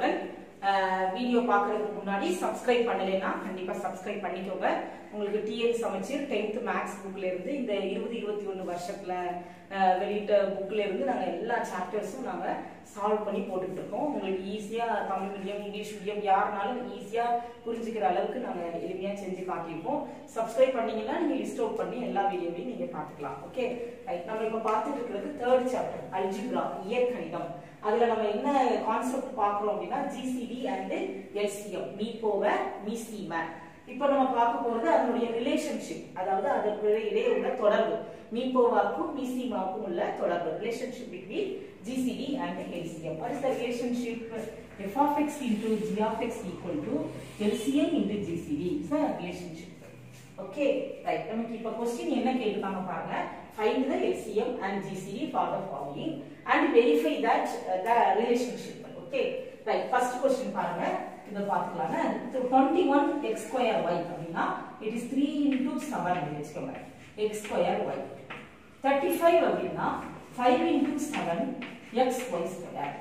வாழ்த்துக்கள் வீடியோ பார்க்கறதுக்கு முன்னாடி சப்ஸ்கிரைப் பண்ணலைன்னா கண்டிப்பா சப்ஸ்கிரைப் பண்ணிக்கோங்க உங்களுக்கு டிஎன் சமைச்சர் டென்த் மேக்ஸ் புக்ல இருந்து இந்த இருபது இருபத்தி ஒன்று வருஷத்துல அஹ், வெளியிட்ட புக்ல இருந்து நாங்க எல்லா சாப்டர்ஸும் நாங்க சால்வ் பண்ணி போட்டுட்டு இருக்கோம் உங்களுக்கு ஈஸியா தமிழ் மீடியம் இங்கிலீஷ் மீடியம் யாருனாலும் ஈஸியா புரிஞ்சுக்கிற அளவுக்கு நாங்க எளிமையா செஞ்சு காட்டியிருக்கோம் சப்ஸ்கிரைப் பண்ணீங்கன்னா நீங்க லிஸ்ட் அவுட் பண்ணி எல்லா வீடியோவையும் நீங்க பார்த்துக்கலாம் ஓகே ரைட் நம்ம இப்ப பார்த்துட்டு இருக்கிறது தேர்ட் சாப்டர் அல்ஜிப்ரா இயற்கணிதம் அதுல நம்ம என்ன கான்செப்ட் பார்க்கறோம் அப்படின்னா ஜிசிடி அண்ட் எல்சிஎம் மீ போவ மீ சீம இப்போ நம்ம பார்க்க போறது அதனுடைய ரிலேஷன்ஷிப் அதாவது அதற்கு இடையே உள்ள தொடர்பு மீபோவாக்கும் மீசிமாவுக்கும் உள்ள தொடர்பு relationship between GCD and LCM what is the relationship f of x into g of x equal to LCM into GCD is the relationship okay right நமக்கு இப்ப கொஸ்டின் என்ன கேட்டிருக்காங்க பாருங்க find the LCM and GCD for the following and verify that the relationship okay right first question பாருங்க இத பாத்துக்கலாங்க twenty one x square y அப்படின்னா it is three into seven வச்சுக்கோங்க x square y thirty five அப்படின்னா five into seven x y square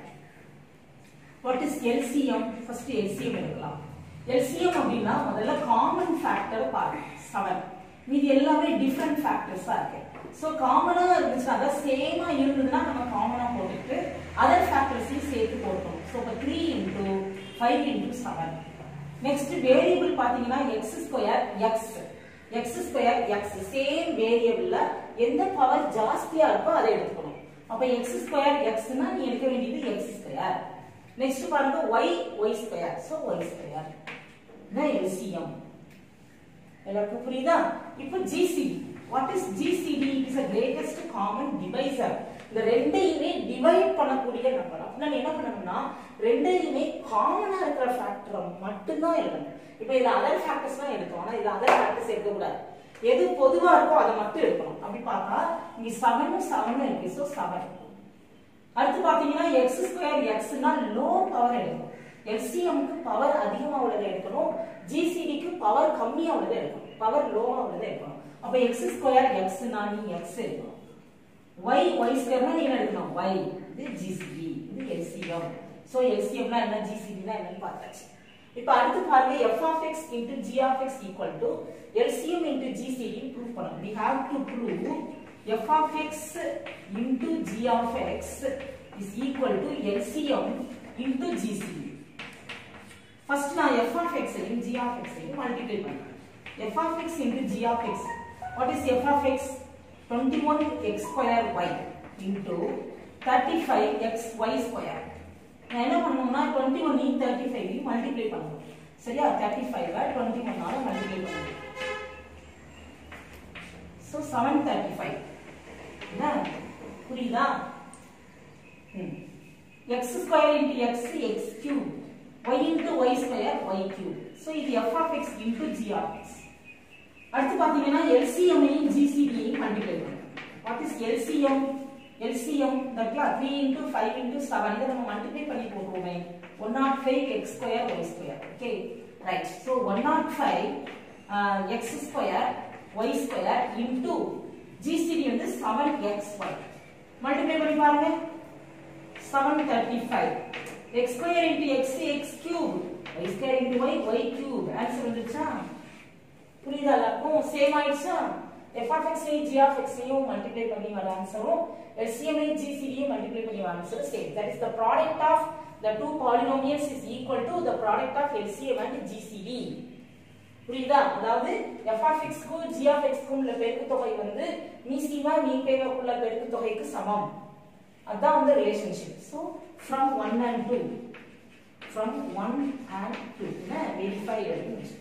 what is LCM first LCM எடுக்கலாம் LCM அப்படின்னா முதல்ல common factor பாருங்க செவன் மீதி எல்லாமே டிஃப்ரெண்ட் ஃபேக்டர்ஸா இருக்கு ஸோ காமனா இருந்துச்சுன்னா அதாவது சேமா இருந்ததுன்னா நம்ம காமனா போட்டுட்டு அதர் ஃபேக்டர்ஸையும் சேர்த்து போட்டோம் ஸோ இப்போ three into five into seven next variable பாத்தீங்கன்னா x square x x square x same வேரியபிள்ல எந்த பவர் ஜாஸ்தியா இருக்கோ அதை எடுத்துக்கணும் அப்ப எக்ஸ் ஸ்கொயர் எக்ஸ்னா நீ எடுக்க வேண்டியது எக்ஸ் ஸ்கொயர் நெக்ஸ்ட் பாருங்க y y square so y square இதான் LCM எல்லாருக்கும் புரியுதா இப்போ GCD வாட் இஸ் GCD இட் இஸ் a greatest common divisor இந்த ரெண்டையுமே டிவைட் பண்ணக்கூடிய நம்பர் அப்படின்னா நீ என்ன பண்ணணும்னா ரெண்டையுமே காமனா இருக்கிற ஃபேக்டர் மட்டும்தான் எழுதணும் இப்போ இதுல அதர் ஃபேக்டர்ஸ்லாம் எடுக்கும் ஆனா இதுல அதர் ஃபேக்டர்ஸ் எடுக்க கூடாது எது பொதுவா இருக்கோ அதை மட்டும் எடுக்கணும் அப்படி பார்த்தா இங்க செவனும் செவனும் இருக்கு ஸோ செவன் அடுத்து பாத்தீங்கன்னா எக்ஸ் ஸ்கொயர் எக்ஸ்னா லோ பவர் எடுக்கணும் எல்சிஎம்க்கு பவர் அதிகமா உள்ளதை எடுக்கணும் ஜிசிடிக்கு பவர் கம்மியா உள்ளதை எடுக்கணும் பவர் லோவா உள்ளதை எடுக்கணும் அப்ப எக்ஸ் ஸ்கொயர் எக்ஸ்னா நீ எக்ஸ் எடுக்கணும் ஒய் ஒய் ஸ்கொயர்னா நீ என்ன எடுக்கணும் ஒய் இது ஜிசிடி இது எல்சிஎம் சோ எல்சிஎம்னா என்ன ஜிசிடினா என்னன்னு பார்த்தாச்சு இப்ப அடுத்து பாருங்க f of x into g of x equal to LCM into GCD prove பண்ணணும் we have to prove f of x into g of x is equal to LCM into GCD. First நான் f of x ஐயும் g of x ஐயும் multiply பண்றேன். f of x into g of x. What is f of x? 21 x square y into 35 x y square. நான் என்ன பண்ணணும்னா 21 ஐயும் 35 ஐயும் multiply பண்ணணும். சரியா 35 ஐ 21 ஆல multiply பண்ணணும். So 735. என்ன புரியுதா x square into x x cube y into y square y cube so இது f of x into g of x அடுத்து பார்த்தீங்கன்னா எல்சிஎம்ஐயும் ஜிசிடியையும் மல்டிப்ளை பண்ணுங்க வாட் இஸ் எல்சிஎம் எல்சிஎம் தட்லா three into five into seven இதை நம்ம மல்டிப்ளை பண்ணி போட்டுருவோமே one nought five x square y square okay right so one nought five x square y square into GCD வந்து செவன் எக்ஸ் ஒய் மல்டிப்ளை பண்ணி பாருங்க seven thirty five x square into x x cube y square into y y cube answer வந்துச்சா புரியுதா எல்லாருக்கும் same ஆயிடுச்சா f of x g of எக்ஸையும் multiply பண்ணி வர ஆன்சரும் எல்சிஎம்ஐ ஜிசிடியும் மல்டிப்ளை பண்ணி வர answer same that is the product of the two polynomials is equal to the product of LCM and GCD புரியுதா அதாவது எஃப் ஆஃப் எக்ஸ்க்கும் ஜி ஆஃப் எக்ஸ்க்கும் உள்ள பெருக்கு தொகை வந்து மீசிமா மீபேவுக்குள்ள பெருக்கு தொகைக்கு சமம் அதான் வந்து relationship so from one and two from one and two verify எழுதி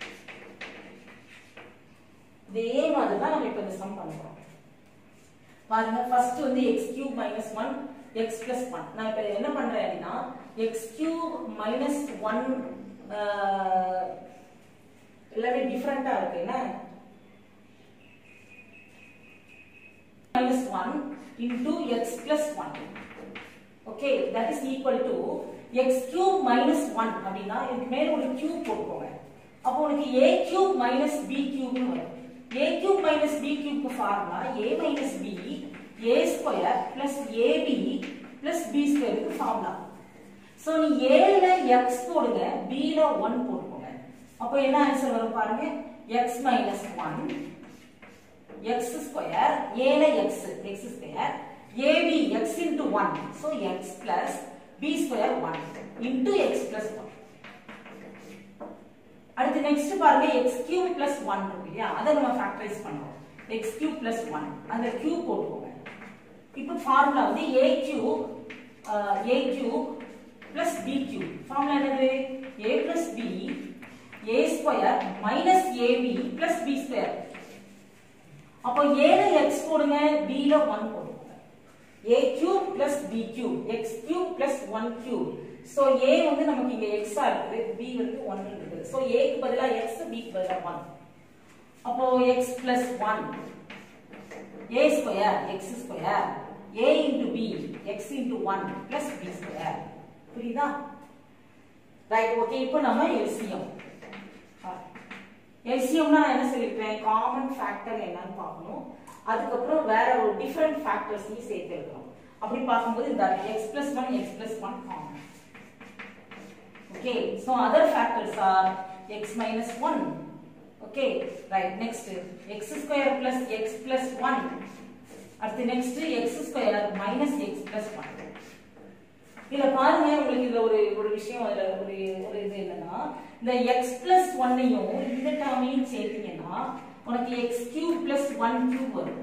இதே மாதிரி தான் நம்ம இப்போ இந்த சம் பண்ணுறோம் பாருங்க ஃபர்ஸ்ட் வந்து x cube minus one x plus one நான் இப்போ என்ன பண்றேன் அப்படின்னா எக்ஸ் கியூப் மைனஸ் ஒன் எல்லாமே டிஃப்ரெண்டா இருக்கு என்ன minus 1 into x plus 1 okay that is equal to x cube minus 1 அப்படின்னா இதுக்கு மேல ஒரு cube போட்டுக்கோங்க அப்போ உனக்கு a cube minus b cube னு வரும் a cube minus b cube க்கு formula a minus b a square plus ab plus b square க்கு ஃபார்முலா சோ நீ a ல எக்ஸ் போடுங்க பில ஒன் போட்டுக்கோங்க அப்போ என்ன ஆன்சர் வரும் பாருங்க x minus one x square ஏல x x square a b x into one so x plus b square one into x plus one அடுத்து நெக்ஸ்ட் பாருங்க எக்ஸ் கியூப் பிளஸ் ஒன் இருக்கு இல்லையா அதை நம்ம ஃபேக்டரைஸ் பண்ணுவோம் எக்ஸ் கியூப் பிளஸ் ஒன் அந்த cube போட்டுக்கோங்க இப்போ ஃபார்முலா வந்து a cube a cube plus b cube formula என்னது a plus b a square minus a b plus b square அப்போ ஏல எக்ஸ் போடுங்க பில ஒன் போடுங்க a cube plus b cube x cube plus one cube so a வந்து நமக்கு இங்க எக்ஸா இருக்குது பி வந்து ஒன் இருக்குது சோ ஏக்கு பதிலா எக்ஸ் பிக்கு பதிலா ஒன் அப்போ x plus one a square x square a into b x into one plus b square புரியுதா ரைட் ஓகே இப்போ நம்ம எல்சிஎம் எல்சிஎம்னா நான் என்ன சொல்லிருப்பேன் காமன் ஃபேக்டர் என்னன்னு பார்க்கணும் அதுக்கப்புறம் வேற ஒரு டிஃபரெண்ட் ஃபேக்டர்ஸையும் சேர்த்து எழுதணும் அப்படி பார்க்கும்போது இந்த x plus one x plus one common okay so other factors are x minus one okay right next x square plus x plus one அடுத்து next x square minus x plus one இதுல பாருங்க உங்களுக்கு இதுல ஒரு ஒரு விஷயம் அதுல ஒரு ஒரு இது என்னன்னா இந்த எக்ஸ் பிளஸ் ஒன்னையும் இந்த டேர்மையும் சேர்த்தீங்கன்னா உனக்கு x cube plus one cube வரும்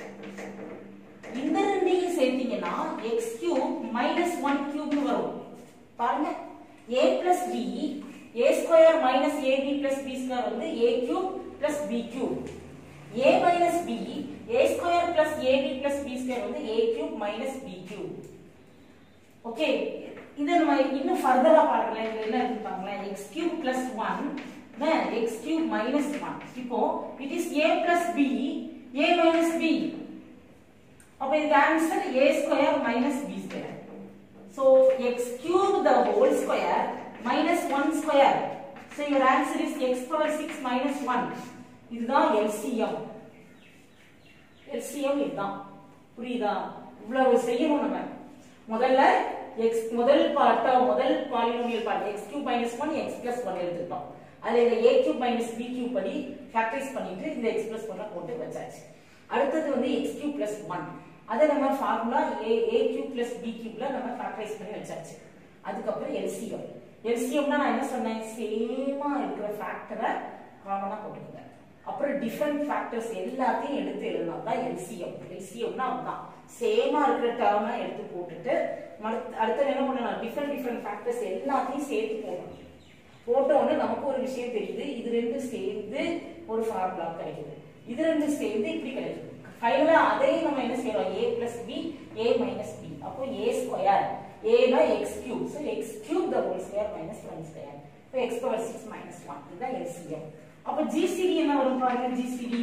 இந்த ரெண்டையும் சேர்த்தீங்கன்னா எக்ஸ் கியூப் மைனஸ் ஒன் கியூப்னு வரும் பாருங்க a plus b a square minus a b plus b square வந்து a cube plus b cube a minus b a square plus a b plus b square வந்து a cube minus b cube okay இதை நம்ம இன்னும் ஃபர்தரா பார்க்கலாம் இதுல என்ன இருக்கு பாருங்களேன் x cube plus one x cube minus one இப்போ it is a plus b a minus b அப்ப இதுக்கு answer a square minus b square so x cube the whole square minus one square so your answer is x power six minus one இதுதான் LCM LCM இதுதான் புரியுதா இவ்வளவு செய்யணும் நம்ம முதல்ல X முதல் பார்ட்டா முதல் polynomial part x cube minus one x plus one எடுத்துட்டோம் அதுல இந்த a cube minus b cube படி ஃபேக்டரைஸ் பண்ணிட்டு இந்த எக்ஸ் பிளஸ் ஒன்னை போட்டு வச்சாச்சு அடுத்தது வந்து எக்ஸ் கியூப் பிளஸ் ஒன் அதை நம்ம formula a a cube plus b கியூப்ல நம்ம ஃபேக்டரைஸ் பண்ணி வச்சாச்சு அதுக்கப்புறம் எல்சிஎம் எல்சிஎம்னா நான் என்ன சொன்னேன் சேமா இருக்கிற ஃபேக்டரை காமனா போட்டுக்கோங்க அப்புறம் டிஃபரெண்ட் ஃபேக்டர்ஸ் எல்லாத்தையும் எடுத்து எழுதலாம் தான் எல்சிஎம் எல்சிஎம்னா அதுதான் சேமா இருக்கிற டேர்மை எடுத்து போட்டுட்டு அடுத்து என்ன பண்ணலாம் டிஃபரெண்ட் டிஃபரெண்ட் ஃபேக்டர்ஸ் எல்லாத்தையும் சேர்த்து போடணும் போட்ட உடனே நமக்கு ஒரு விஷயம் தெரியுது இது ரெண்டும் சேர்ந்து ஒரு ஃபார்முலா கிடைக்குது இது ரெண்டும் சேர்ந்து இப்படி கிடைக்குது ஃபைனலா அதையும் நம்ம என்ன செய்யறோம் a plus b a minus b அப்போ ஏ ஸ்கொயர் ஏனா x cube so x cube the whole square minus one square இப்போ x power six minus one இதுதான் எல்சிஎம் அப்ப ஜிசிடி என்ன வரும் பாருங்க ஜிசிடி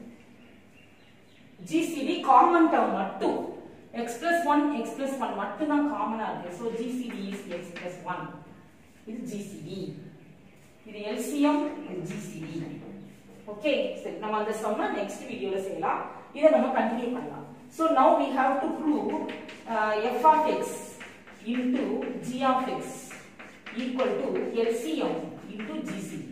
ஜிசிடி காமன் டேர்ம் மட்டும் x plus 1 x plus 1 மட்டும் தான் காமனா இருக்கு so GCD is x plus 1 இது GCD இது LCM இது GCD ஓகே சரி நம்ம அந்த சம்ம நெக்ஸ்ட் வீடியோல செய்யலாம் இதை நம்ம கண்டினியூ பண்ணலாம் so now we have to prove uh, f of x into g of x equal to LCM into GCD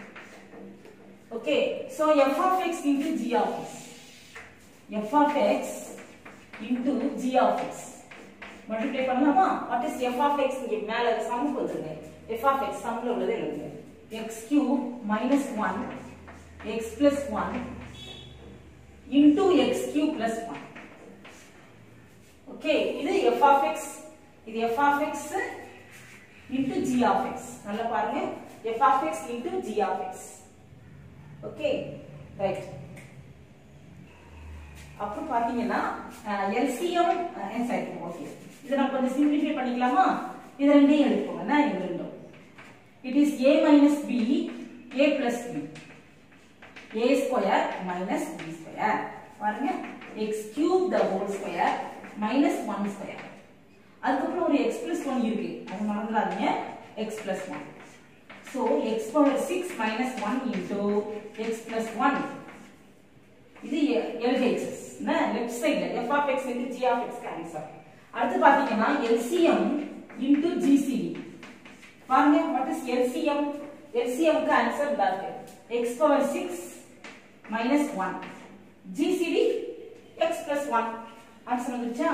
okay so f of x into g of x f of x into g of x multiply பண்ணலாமா what is f of x இங்க மேல some வந்துருங்க f of x சம்ல உள்ளது எழுதுங்க x cube minus 1 x plus 1 into x cube plus 1 okay இது f of x இது f of x into g of x நல்லா பாருங்க f of x into g of x okay right அப்புறம் பாத்தீங்கன்னா LCM okay இதை நம்ம கொஞ்சம் simplify பண்ணிக்கலாமா இது ரெண்டையும் எடுப்போம் என்ன இது ரெண்டும் it is a minus b a plus b a square minus b square பாருங்க x cube the whole square minus one square அதுக்கப்புறம் ஒரு எக்ஸ் பிளஸ் ஒன் இருக்கு அது மறந்துடாதீங்க x plus one so x power six minus one into x plus one இது LHS என்ன left சைடுல f of x into g of x answer அடுத்து பாத்தீங்கன்னா LCM into GCD பாருங்க வாட் இஸ் எல்சிஎம் எல்சிஎம்க்கு ஆன்சர் இதா இருக்கு x power 6 minus 1 GCD x plus 1 answer வந்துச்சா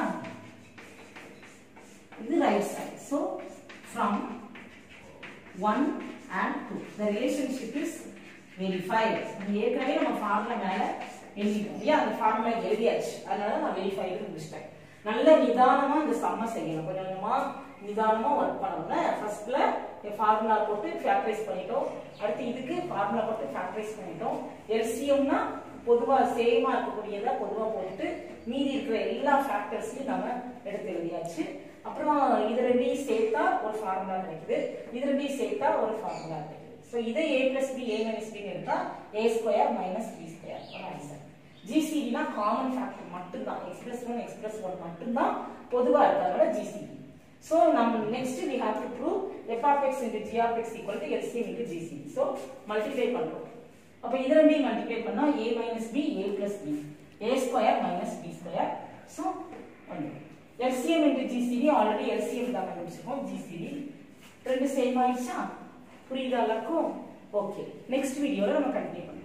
இது right side so from 1 and 2 the relationship is verified நம்ம ஏற்கனவே நம்ம ஃபார்முலா மேல எழுதிட்டோம் இல்லையா அந்த ஃபார்முலா எழுதியாச்சு அதனால நான் வெரிஃபைடு முடிச்சிட்டேன் நல்ல நிதானமா இந்த சம்ம செய்யணும் கொஞ்சம் கொஞ்சமா நிதானமா ஒர்க் பண்ணணும் ஃபர்ஸ்ட்ல ஃபார்முலா போட்டு ஃபேக்டரைஸ் பண்ணிட்டோம் அடுத்து இதுக்கு ஃபார்முலா போட்டு ஃபேக்டரைஸ் பண்ணிட்டோம் எல்சிஎம்னா பொதுவா சேமா இருக்கக்கூடியதை பொதுவா போட்டு மீதி இருக்கிற எல்லா ஃபேக்டர்ஸையும் நம்ம எடுத்து எழுதியாச்சு அப்புறம் இது ரெண்டையும் சேர்த்தா ஒரு ஃபார்முலா கிடைக்குது இது ரெண்டையும் சேர்த்தா ஒரு ஃபார்முலா கிடைக்குது ஸோ இதை a plus b a minus b எடுத்தா a square minus b square answer ஜிசிடினா காமன் ஃபேக்டர் மட்டும்தான் x plus one x plus one மட்டும்தான் பொதுவாக இருக்கிறதுனால ஜிசிடி ஸோ நம்ம next we have to prove f of x into g of x equal to LCM into GCD so multiply பண்ணுறோம் அப்போ இது ரெண்டையும் மல்டிப்ளை பண்ணா a minus b a plus b a square minus b square so பண்ணுறோம் LCM into GCD already LCM தான் கண்டுபிடிச்சிருக்கோம் GCD ரெண்டு same ஆயிடுச்சா புரியுதா எல்லாருக்கும் ஓகே நெக்ஸ்ட் வீடியோவில் நம்ம கண்டினியூ பண்ணலாம்